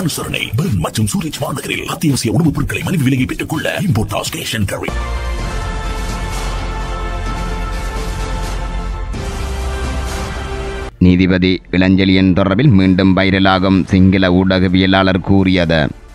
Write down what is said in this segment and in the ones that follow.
அனுசரணை பெர்ன் மற்றும் சூரிச் மாநகரில் அத்தியாவசிய உணவுப் பொருட்களை மலிவு விலையை பெற்றுக் கொள்ள இம்போர்டாஸ் கேஷ் அண்ட் கேரி நீதிபதி இளஞ்செழியன் தொடர்பில் மீண்டும் வைரலாகும் சிங்கள ஊடகவியலாளர் கூறியது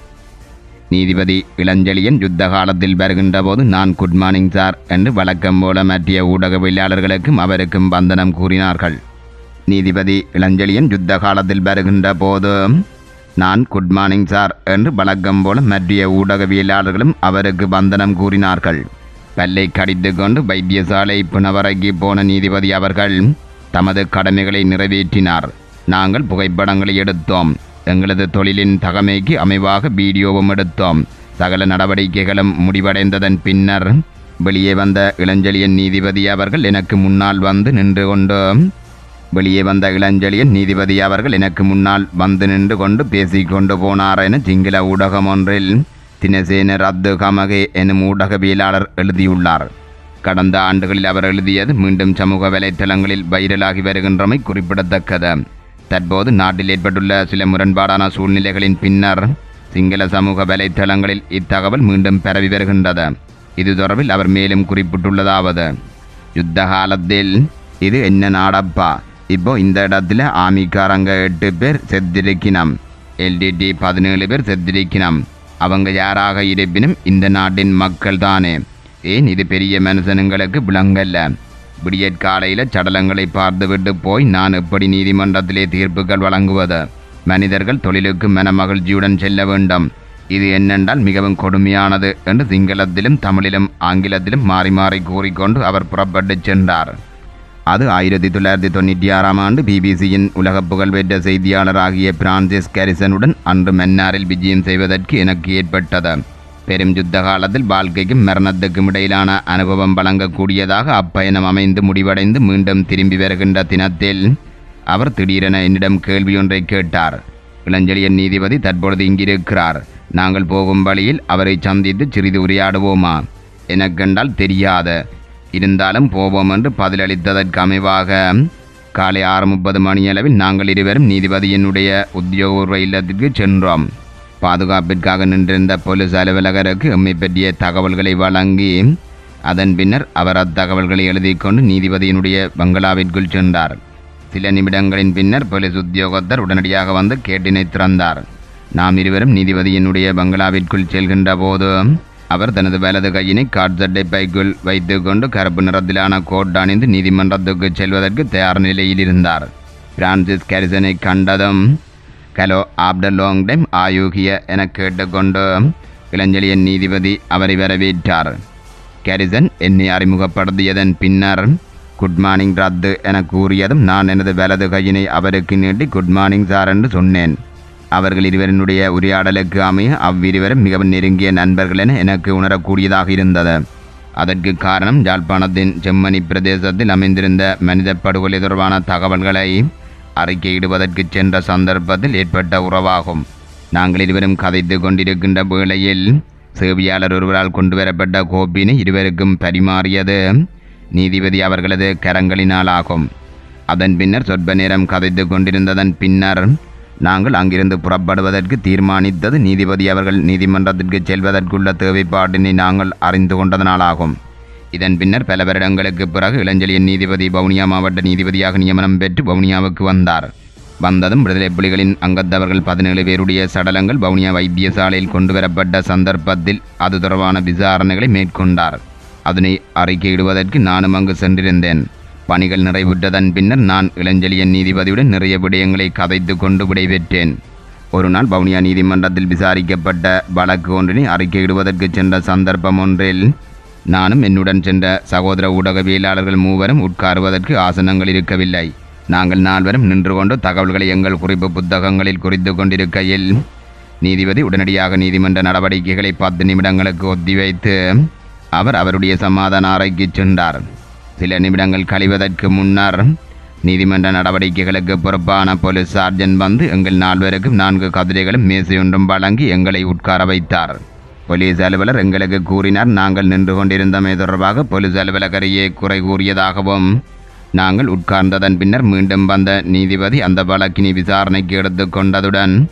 நீதிபதி இளஞ்செழியன் யுத்த காலத்தில் வருகின்ற போது நான் குட் மார்னிங் சார் என்று வழக்கம் போல மற்றிய ஊடகவியலாளர்களுக்கும் அவருக்கும் வந்தனம் கூறினார்கள் நீதிபதி இளஞ்செழியன் யுத்த காலத்தில் வருகின்ற போது நான் குட் மார்னிங் சார் என்று வழக்கம் போல மற்றிய ஊடகவியலாளர்களும் அவருக்கு வந்தனம் கூறினார்கள் பல்லை கடித்து கொண்டு வைத்தியசாலை புனவரைக்கு போன நீதிபதி அவர்கள் தமது கடமைகளை நிறைவேற்றினார் நாங்கள் புகைப்படங்களை எடுத்தோம் எங்களது தொழிலின் தகமைக்கு அமைவாக வீடியோவும் எடுத்தோம் சகல நடவடிக்கைகளும் முடிவடைந்ததன் பின்னர் வெளியே வந்த இளஞ்செழியன் நீதிபதி அவர்கள் எனக்கு முன்னால் வந்து நின்று கொண்டு வெளியே வந்த இளஞ்செழியன் நீதிபதி அவர்கள் எனக்கு முன்னால் வந்து நின்று கொண்டு பேசிக் கொண்டு போனார் என சிங்கள ஊடகம் ஒன்றில் தினசேன ரத்து கமகே எனும் ஊடகவியலாளர் எழுதியுள்ளார் கடந்த ஆண்டுகளில் அவர் எழுதியது மீண்டும் சமூக வலைத்தளங்களில் வைரலாகி வருகின்றமை குறிப்பிடத்தக்கது தற்போது நாட்டில் ஏற்பட்டுள்ள சில முரண்பாடான சூழ்நிலைகளின் பின்னர் சிங்கள சமூக வலைத்தளங்களில் இத்தகவல் மீண்டும் பரவி வருகின்றது இது தொடர்பில் அவர் மேலும் குறிப்பிட்டுள்ளதாவது யுத்த காலத்தில் இது என்ன நாடப்பா இப்போ இந்த இடத்துல ஆமிக்காரங்க எட்டு பேர் செத்திருக்கினம் எல்டிடி பதினேழு பேர் செத்திருக்கினம் அவங்க யாராக இருப்பினும் இந்த நாட்டின் மக்கள் தானே ஏன் இது பெரிய மனுஷனுங்களுக்கு விளங்கல்ல விடியற்காலையில் சடலங்களை பார்த்துவிட்டு போய் நான் எப்படி நீதிமன்றத்திலே தீர்ப்புகள் வழங்குவது மனிதர்கள் தொழிலுக்கு மனமகிழ்ச்சியுடன் செல்ல வேண்டும் இது என்னென்றால் மிகவும் கொடுமையானது என்று சிங்களத்திலும் தமிழிலும் ஆங்கிலத்திலும் மாறி மாறி கூறிக்கொண்டு அவர் புறப்பட்டுச் சென்றார் அது ஆயிரத்தி தொள்ளாயிரத்தி தொண்ணூற்றி ஆறாம் ஆண்டு பிபிசியின் உலக புகழ்பெற்ற செய்தியாளராகிய பிரான்சிஸ் கேரிசனுடன் அன்று மன்னாரில் விஜயம் செய்வதற்கு எனக்கு ஏற்பட்டது பெரும் யுத்த காலத்தில் வாழ்க்கைக்கும் மரணத்துக்கும் இடையிலான அனுபவம் வழங்கக்கூடியதாக அப்பயணம் அமைந்து முடிவடைந்து மீண்டும் திரும்பி வருகின்ற தினத்தில் அவர் திடீரென என்னிடம் கேள்வியொன்றை கேட்டார் இளஞ்செழியன் நீதிபதி தற்பொழுது இங்கிருக்கிறார் நாங்கள் போகும் வழியில் அவரை சந்தித்து சிறிது உரையாடுவோமா எனக்கென்றால் தெரியாது இருந்தாலும் போவோம் என்று பதிலளித்ததற்கு அமைவாக காலை ஆறு முப்பது மணியளவில் நாங்கள் இருவரும் நீதிபதியினுடைய உத்தியோகபூர்வ இல்லத்திற்கு சென்றோம் பாதுகாப்பிற்காக நின்றிருந்த போலீஸ் அலுவலகருக்கு எம்மை பற்றிய தகவல்களை வழங்கி அதன் பின்னர் அவர் அத்தகவல்களை எழுதி கொண்டு நீதிபதியினுடைய பங்களாவிற்குள் சென்றார் சில நிமிடங்களின் பின்னர் போலீஸ் உத்தியோகத்தர் உடனடியாக வந்து கேட்டினை திறந்தார் நாம் இருவரும் நீதிபதியினுடைய பங்களாவிற்குள் செல்கின்ற போது அவர் தனது வலது கையினை காட்சட்டை பைக்குள் வைத்துக்கொண்டு கருப்பு நிறத்திலான கோட் அணிந்து நீதிமன்றத்துக்கு செல்வதற்கு தயார் நிலையில் இருந்தார் பிரான்சிஸ் கேரிசனை கண்டதும் ஹலோ ஆப்டர் லாங் டைம் ஆயூகிய என கேட்டுக்கொண்டு இளஞ்செழியன் நீதிபதி அவரை வரவேற்றார் கேரிசன் என்னை அறிமுகப்படுத்தியதன் பின்னர் குட் மார்னிங் ரத்து என கூறியதும் நான் எனது வலது கையினை அவருக்கு நீட்டி குட் மார்னிங் சார் என்று சொன்னேன் அவர்கள் இருவரினுடைய உரையாடலுக்கு அமைய அவ்விருவரும் மிகவும் நெருங்கிய நண்பர்கள் என எனக்கு உணரக்கூடியதாக இருந்தது அதற்கு காரணம் யாழ்ப்பாணத்தின் செம்மணி பிரதேசத்தில் அமைந்திருந்த மனித படுகொலை தொடர்பான தகவல்களை அறிக்கையிடுவதற்கு சென்ற சந்தர்ப்பத்தில் ஏற்பட்ட உறவாகும் நாங்கள் இருவரும் கதைத்து கொண்டிருக்கின்ற வேளையில் சேவையாளர் ஒருவரால் கொண்டு வரப்பட்ட கோப்பினை இருவருக்கும் பரிமாறியது நீதிபதி அவர்களது கரங்களினால் ஆகும் அதன் பின்னர் சொற்ப நேரம் கதைத்து கொண்டிருந்ததன் பின்னர் நாங்கள் அங்கிருந்து புறப்படுவதற்கு தீர்மானித்தது நீதிபதி அவர்கள் நீதிமன்றத்திற்கு செல்வதற்குள்ள தேவைப்பாட்டினை நாங்கள் அறிந்து கொண்டதனாலாகும் இதன் பின்னர் பல வருடங்களுக்கு பிறகு இளஞ்செழியன் நீதிபதி வவுனியா மாவட்ட நீதிபதியாக நியமனம் பெற்று வவுனியாவுக்கு வந்தார் வந்ததும் விடுதலை புலிகளின் அங்கத்தவர்கள் பதினேழு பேருடைய சடலங்கள் வவுனியா வைத்தியசாலையில் கொண்டு வரப்பட்ட சந்தர்ப்பத்தில் அது தொடர்பான விசாரணைகளை மேற்கொண்டார் அதனை அறிக்கையிடுவதற்கு நானும் அங்கு சென்றிருந்தேன் பணிகள் நிறைவுற்றதன் பின்னர் நான் இளஞ்செழியன் நீதிபதியுடன் நிறைய விடயங்களை கதைத்து கொண்டு விடைபெற்றேன் ஒரு நாள் வவுனியா நீதிமன்றத்தில் விசாரிக்கப்பட்ட வழக்கு ஒன்றினை அறிக்கையிடுவதற்கு சென்ற சந்தர்ப்பம் ஒன்றில் நானும் என்னுடன் சென்ற சகோதர ஊடகவியலாளர்கள் மூவரும் உட்காருவதற்கு ஆசனங்கள் இருக்கவில்லை நாங்கள் நால்வரும் நின்று கொண்டு தகவல்களை எங்கள் குறிப்பு புத்தகங்களில் குறித்து கொண்டிருக்கையில் நீதிபதி உடனடியாக நீதிமன்ற நடவடிக்கைகளை பத்து நிமிடங்களுக்கு ஒத்திவைத்து அவர் அவருடைய சமாதான அறைக்கு சென்றார் சில நிமிடங்கள் கழிவதற்கு முன்னர் நீதிமன்ற நடவடிக்கைகளுக்கு பொறுப்பான போலீஸ் சார்ஜன் வந்து எங்கள் நால்வருக்கும் நான்கு கதிரைகளும் மேசையொன்றும் வழங்கி எங்களை உட்கார வைத்தார் போலீஸ் அலுவலர் எங்களுக்கு கூறினார் நாங்கள் நின்று கொண்டிருந்தமை தொடர்பாக போலீஸ் அலுவலகரையே குறை கூறியதாகவும் நாங்கள் உட்கார்ந்ததன் பின்னர் மீண்டும் வந்த நீதிபதி அந்த வழக்கினை விசாரணைக்கு எடுத்துக்கொண்டதுடன்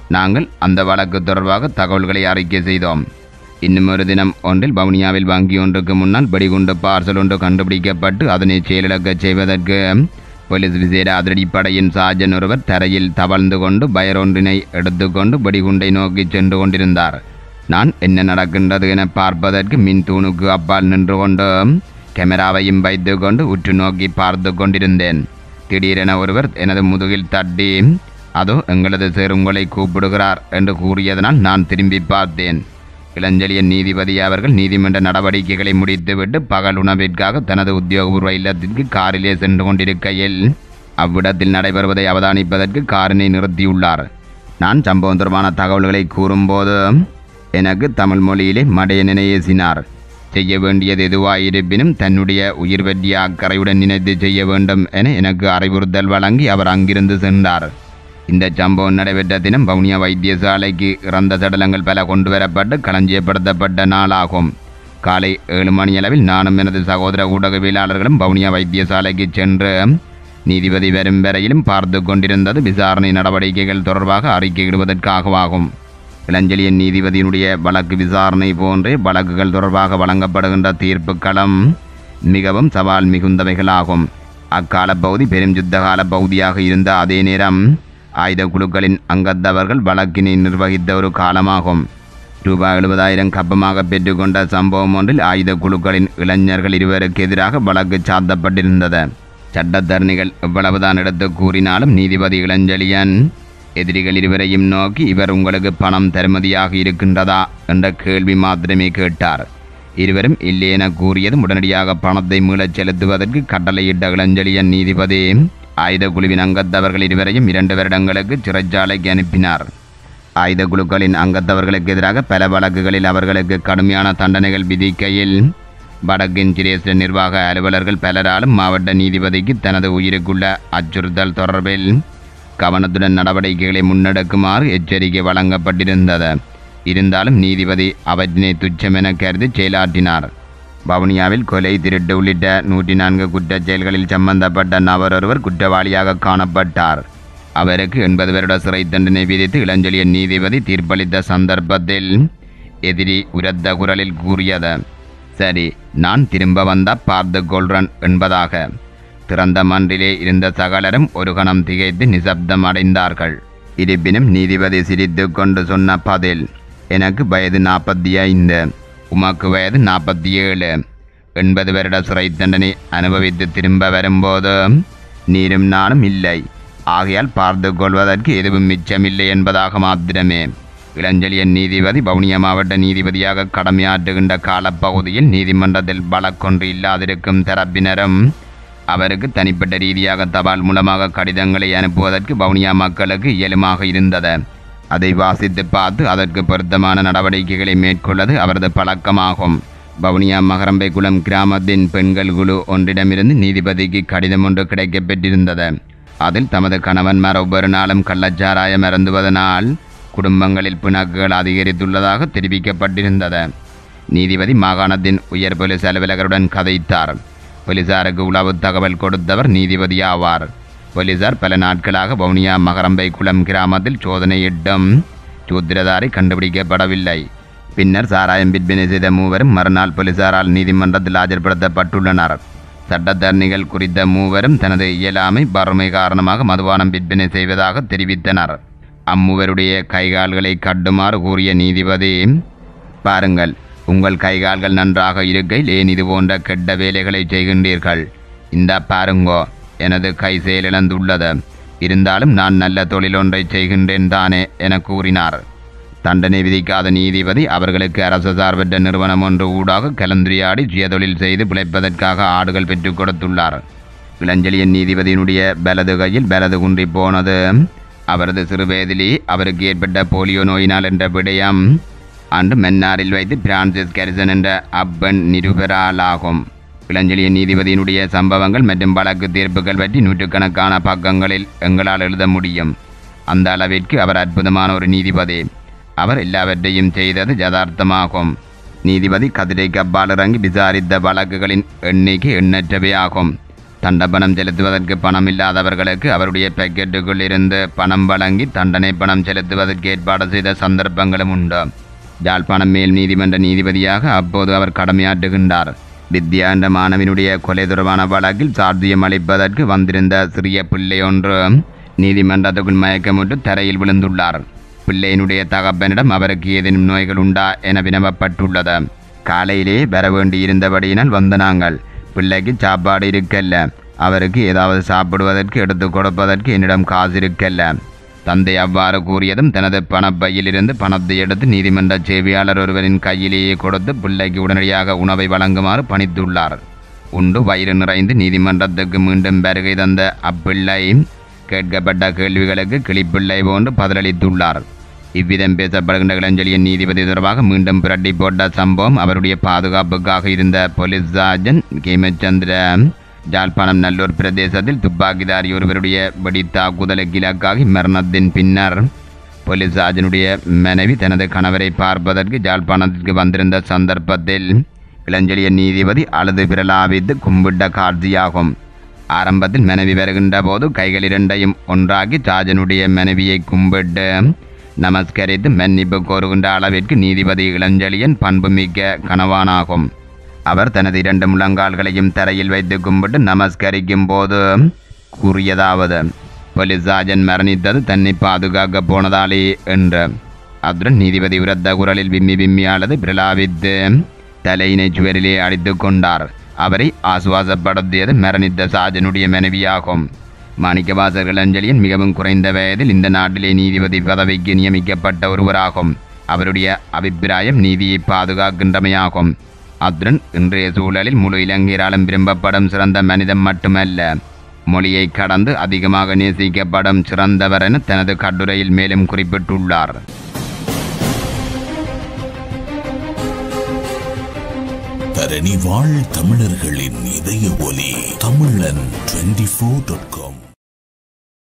நாங்கள் அந்த வழக்கு தொடர்பாக தகவல்களை அறிக்கை செய்தோம் இன்னும் ஒரு தினம் ஒன்றில் வவுனியாவில் வங்கி ஒன்றுக்கு முன்னால் வெடிகுண்டு பார்சல் ஒன்று கண்டுபிடிக்கப்பட்டு அதனை செயலிழக்கச் செய்வதற்கு போலீஸ் விசேட அதிரடிப்படையின் சார்ஜன் ஒருவர் தரையில் தவழ்ந்து கொண்டு பயரொன்றினை எடுத்துக்கொண்டு வெடிகுண்டை நோக்கி சென்று கொண்டிருந்தார் நான் என்ன நடக்கின்றது என பார்ப்பதற்கு மின் தூணுக்கு அப்பால் நின்று கொண்டு கேமராவையும் வைத்துக் கொண்டு உற்று நோக்கி பார்த்து கொண்டிருந்தேன் திடீரென ஒருவர் எனது முதுகில் தட்டி அதோ எங்களது சேர் உங்களை கூப்பிடுகிறார் என்று கூறியதனால் நான் திரும்பி பார்த்தேன் இளஞ்செழியன் நீதிபதி அவர்கள் நீதிமன்ற நடவடிக்கைகளை முடித்துவிட்டு பகல் உணவிற்காக தனது உத்தியோகபூர்வ இல்லத்திற்கு காரிலே சென்று கொண்டிருக்கையில் அவ்விடத்தில் நடைபெறுவதை அவதானிப்பதற்கு காரினை நிறுத்தியுள்ளார் நான் சம்பவம் தொடர்பான தகவல்களை கூறும்போது எனக்கு தமிழ் மொழியிலே மடைய நினையேசினார் செய்ய வேண்டியது எதுவாயிருப்பினும் தன்னுடைய உயிர் பற்றிய அக்கறையுடன் நினைத்து செய்ய வேண்டும் என எனக்கு அறிவுறுத்தல் வழங்கி அவர் அங்கிருந்து சென்றார் இந்த சம்பவம் நடைபெற்ற தினம் வவுனியா வைத்தியசாலைக்கு இறந்த சடலங்கள் பல கொண்டு வரப்பட்டு களஞ்சியப்படுத்தப்பட்ட நாளாகும் காலை ஏழு மணியளவில் நானும் எனது சகோதர ஊடகவியலாளர்களும் வவுனியா வைத்தியசாலைக்கு சென்று நீதிபதி வரும் வரையிலும் பார்த்து கொண்டிருந்தது விசாரணை நடவடிக்கைகள் தொடர்பாக அறிக்கையிடுவதற்காகவாகும் இளஞ்செழியன் நீதிபதியினுடைய வழக்கு விசாரணை போன்றே வழக்குகள் தொடர்பாக வழங்கப்படுகின்ற தீர்ப்புக்களம் மிகவும் சவால் மிகுந்தவைகளாகும் அக்கால பகுதி பெரும் யுத்த கால பகுதியாக இருந்த அதே நேரம் ஆயுத குழுக்களின் அங்கத்தவர்கள் வழக்கினை நிர்வகித்த ஒரு காலமாகும் ரூபாய் எழுபதாயிரம் கப்பமாக பெற்றுக்கொண்ட சம்பவம் ஒன்றில் ஆயுத குழுக்களின் இளைஞர்கள் இருவருக்கு எதிராக வழக்கு சாத்தப்பட்டிருந்தது சட்டத்தரணிகள் எவ்வளவுதான் எடுத்து கூறினாலும் நீதிபதி இளஞ்செழியன் எதிரிகள் இருவரையும் நோக்கி இவர் உங்களுக்கு பணம் தருமதியாக இருக்கின்றதா என்ற கேள்வி மாத்திரமே கேட்டார் இருவரும் இல்லை என கூறியதும் உடனடியாக பணத்தை மீளச் செலுத்துவதற்கு கட்டளையிட்ட இளஞ்செழியன் நீதிபதி ஆயுத குழுவின் அங்கத்தவர்கள் இருவரையும் இரண்டு வருடங்களுக்கு சிறைச்சாலைக்கு அனுப்பினார் ஆயுத குழுக்களின் அங்கத்தவர்களுக்கு எதிராக பல வழக்குகளில் அவர்களுக்கு கடுமையான தண்டனைகள் விதிக்கையில் வடக்கின் சிரேஷ்ட நிர்வாக அலுவலர்கள் பலராலும் மாவட்ட நீதிபதிக்கு தனது உயிருக்குள்ள அச்சுறுத்தல் தொடர்பில் கவனத்துடன் நடவடிக்கைகளை முன்னெடுக்குமாறு எச்சரிக்கை வழங்கப்பட்டிருந்தது இருந்தாலும் நீதிபதி அவற்றினை துச்சமென கருதி செயலாற்றினார் வவுனியாவில் கொலை திருட்டு உள்ளிட்ட நூற்றி நான்கு குற்றச் செயல்களில் சம்பந்தப்பட்ட நபர் ஒருவர் குற்றவாளியாக காணப்பட்டார் அவருக்கு எண்பது வருட சிறை தண்டனை விதித்து இளஞ்செழிய நீதிபதி தீர்ப்பளித்த சந்தர்ப்பத்தில் எதிரி உரத்த குரலில் கூறியது சரி நான் திரும்ப வந்தா பார்த்து கொள்றன் என்பதாக திறந்த மன்றிலே இருந்த சகலரும் ஒரு கணம் திகைத்து நிசப்தம் அடைந்தார்கள் இருப்பினும் நீதிபதி சிரித்துக் கொண்டு சொன்ன பதில் எனக்கு வயது நாற்பத்தி ஐந்து உமக்கு வயது நாற்பத்தி ஏழு எண்பது வருட சிறை தண்டனை அனுபவித்து திரும்ப வரும்போது நீரும் நானும் இல்லை ஆகையால் பார்த்து கொள்வதற்கு எதுவும் மிச்சமில்லை என்பதாக மாத்திரமே இளஞ்செழியன் நீதிபதி வவுனியா மாவட்ட நீதிபதியாக கடமையாற்றுகின்ற காலப்பகுதியில் நீதிமன்றத்தில் வழக்கொன்று இல்லாதிருக்கும் தரப்பினரும் அவருக்கு தனிப்பட்ட ரீதியாக தபால் மூலமாக கடிதங்களை அனுப்புவதற்கு வவுனியா மக்களுக்கு இயலுமாக இருந்தது அதை வாசித்து பார்த்து அதற்கு பொருத்தமான நடவடிக்கைகளை மேற்கொள்வது அவரது பழக்கமாகும் வவுனியா மகரம்பை குளம் கிராமத்தின் பெண்கள் குழு ஒன்றிடமிருந்து நீதிபதிக்கு கடிதம் ஒன்று கிடைக்கப் பெற்றிருந்தது அதில் தமது கணவன்மார் ஒவ்வொரு நாளும் கள்ளச்சாராயம் அருந்துவதனால் குடும்பங்களில் பிணக்குகள் அதிகரித்துள்ளதாக தெரிவிக்கப்பட்டிருந்தது நீதிபதி மாகாணத்தின் உயர் போலீஸ் அலுவலகருடன் கதைத்தார் போலீசாருக்கு உளவு தகவல் கொடுத்தவர் நீதிபதி ஆவார் போலீசார் பல நாட்களாக வவுனியா மகரம்பை குளம் கிராமத்தில் சோதனையிட்டும் சூத்திரதாரி கண்டுபிடிக்கப்படவில்லை பின்னர் சாராயம் விற்பனை செய்த மூவரும் மறுநாள் போலீசாரால் நீதிமன்றத்தில் ஆஜர்படுத்தப்பட்டுள்ளனர் சட்டத்தரணிகள் குறித்த மூவரும் தனது இயலாமை வறுமை காரணமாக மதுபானம் விற்பனை செய்வதாக தெரிவித்தனர் அம்மூவருடைய கைகால்களை கட்டுமாறு கூறிய நீதிபதி பாருங்கள் உங்கள் கைகால்கள் நன்றாக இருக்கையில் ஏன் இது போன்ற கெட்ட வேலைகளை செய்கின்றீர்கள் இந்த பாருங்கோ எனது கை செயலிழந்துள்ளது இருந்தாலும் நான் நல்ல தொழில் ஒன்றை செய்கின்றேன் தானே என கூறினார் தண்டனை விதிக்காத நீதிபதி அவர்களுக்கு அரசு சார்பற்ற நிறுவனம் ஒன்று ஊடாக கலந்துரையாடி சுயதொழில் செய்து பிழைப்பதற்காக ஆடுகள் பெற்றுக் கொடுத்துள்ளார் இளஞ்செழியன் நீதிபதியினுடைய பலது கையில் பலது குன்றி போனது அவரது சிறுவயதிலே அவருக்கு ஏற்பட்ட போலியோ நோயினால் என்ற விடயம் அன்று மன்னாரில் வைத்து பிரான்சிஸ் கரிசன் என்ற அப்பன் நிருபராலாகும் இளஞ்செழியன் நீதிபதியினுடைய சம்பவங்கள் மற்றும் வழக்கு தீர்ப்புகள் பற்றி நூற்றுக்கணக்கான பக்கங்களில் எங்களால் எழுத முடியும் அந்த அளவிற்கு அவர் அற்புதமான ஒரு நீதிபதி அவர் எல்லாவற்றையும் செய்தது யதார்த்தமாகும் நீதிபதி கதிரை கப்பால் இறங்கி விசாரித்த வழக்குகளின் எண்ணிக்கை எண்ணற்றவை ஆகும் தண்டபணம் செலுத்துவதற்கு பணம் இல்லாதவர்களுக்கு அவருடைய பேக்கெட்டுக்குள் இருந்து பணம் வழங்கி தண்டனை பணம் செலுத்துவதற்கு ஏற்பாடு செய்த சந்தர்ப்பங்களும் உண்டு யாழ்ப்பாணம் மேல் நீதிமன்ற நீதிபதியாக அப்போது அவர் கடமையாற்றுகின்றார் வித்யா என்ற மாணவினுடைய கொலை தொடர்பான வழக்கில் சாட்சியம் அளிப்பதற்கு வந்திருந்த சிறிய பிள்ளை ஒன்று நீதிமன்றத்துக்குள் மயக்கமுற்று தரையில் விழுந்துள்ளார் பிள்ளையினுடைய தகப்பனிடம் அவருக்கு ஏதேனும் நோய்கள் உண்டா என வினவப்பட்டுள்ளது காலையிலே வர வேண்டியிருந்தபடியினால் வந்த நாங்கள் பிள்ளைக்கு சாப்பாடு இருக்கல்ல அவருக்கு ஏதாவது சாப்பிடுவதற்கு எடுத்து கொடுப்பதற்கு என்னிடம் காசு இருக்கல்ல தந்தை அவ்வாறு கூறியதும் தனது பணப்பையிலிருந்து பணத்தை எடுத்து நீதிமன்ற சேவையாளர் ஒருவரின் கையிலேயே கொடுத்து பிள்ளைக்கு உடனடியாக உணவை வழங்குமாறு பணித்துள்ளார் உண்டு வயிறு நிறைந்து நீதிமன்றத்துக்கு மீண்டும் வருகை தந்த அப்பிள்ளை கேட்கப்பட்ட கேள்விகளுக்கு கிளிப்பிள்ளை போன்று பதிலளித்துள்ளார் இவ்விதம் பேசப்படுகின்ற இளஞ்செழியன் நீதிபதி தொடர்பாக மீண்டும் புரட்டி போட்ட சம்பவம் அவருடைய பாதுகாப்புக்காக இருந்த போலீஸ் சார்ஜன் கேமச்சந்திர ஜாழ்ப்பாணம் நல்லூர் பிரதேசத்தில் துப்பாக்கிதாரி ஒருவருடைய வெடித்தாக்குதலுக்கு இலக்காகி மரணத்தின் பின்னர் போலீஸ் சார்ஜனுடைய மனைவி தனது கணவரை பார்ப்பதற்கு ஜாழ்ப்பாணத்திற்கு வந்திருந்த சந்தர்ப்பத்தில் இளஞ்செழியன் நீதிபதி அழுது பிரலாபித்து கும்பிட்ட காட்சியாகும் ஆரம்பத்தில் மனைவி வருகின்ற போது கைகள் இரண்டையும் ஒன்றாக்கி ராஜனுடைய மனைவியை கும்பிட்டு நமஸ்கரித்து மன்னிப்பு கோருகின்ற அளவிற்கு நீதிபதி இளஞ்செழியன் பண்புமிக்க கணவானாகும் அவர் தனது இரண்டு முழங்கால்களையும் தரையில் வைத்து கும்பிட்டு நமஸ்கரிக்கும் போது கூறியதாவது போலீஸ் ராஜன் மரணித்தது தன்னை பாதுகாக்க போனதாலே என்று அத்துடன் நீதிபதி உரத்த குரலில் விம்மி விம்மி அழுது பிரலாபித்து தலையினை சுவரிலே அடித்துக் கொண்டார் அவரை ஆசுவாசப்படுத்தியது மரணித்த சாஜனுடைய மனைவியாகும் மாணிக்கவாசகர் அஞ்சலியன் மிகவும் குறைந்த வயதில் இந்த நாட்டிலே நீதிபதி பதவிக்கு நியமிக்கப்பட்ட ஒருவராகும் அவருடைய அபிப்பிராயம் நீதியை பாதுகாக்கின்றமையாகும் அத்துடன் இன்றைய சூழலில் முழு இலங்கையராலும் விரும்பப்படும் சிறந்த மனிதன் மட்டுமல்ல மொழியை கடந்து அதிகமாக நேசிக்கப்படும் சிறந்தவர் என தனது கட்டுரையில் மேலும் குறிப்பிட்டுள்ளார் தரணி வாழ் தமிழர்களின் இதய ஒலி தமிழன் டுவெண்டி ஃபோர் டாட் காம்